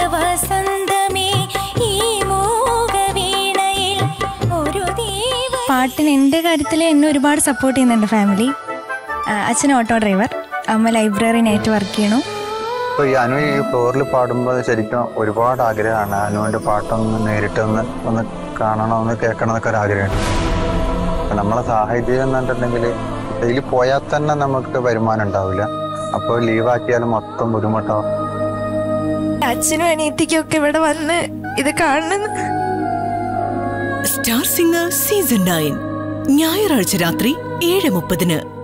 വസന്തമേ ഈ മൂകവീണയിൽ ഒരു ദീപ പാട്ടിന് എൻ്റെ കാര്യത്തിൽ എന്നെ ഒരുപാട് സപ്പോർട്ട് ചെയ്യുന്നുണ്ട് ഫാമിലി അച്ഛൻ ഓട്ടോ ഡ്രൈവർ അമ്മ ലൈബ്രറിനായിട്ട് വർക്ക് ചെയ്യണു ഇപ്പൊ ഈ അനു ഈ ഫ്ലോറിൽ പാടുമ്പോൾ ശരിക്കും ഒരുപാട് ആഗ്രഹമാണ് അനുവിന്റെ പാട്ടൊന്ന് നേരിട്ടൊന്ന് ഒന്ന് കാണണം ഒന്ന് കേൾക്കണം എന്നൊക്കെ ഒരു ആഗ്രഹമുണ്ട് അപ്പൊ നമ്മളെ സാഹചര്യം എന്നുണ്ടെങ്കിൽ ഡെയിലി പോയാൽ തന്നെ നമുക്ക് വരുമാനം ഉണ്ടാവില്ല അപ്പോൾ ലീവാക്കിയാൽ മൊത്തം ബുദ്ധിമുട്ടാവും അച്ഛനും അനിയത്തിക്കും ഒക്കെ ഇവിടെ വന്ന് ഇത് കാണുന്നു സ്റ്റാർ സിംഗർ സീസൺ നയൻ ഞായറാഴ്ച രാത്രി ഏഴ് മുപ്പതിന്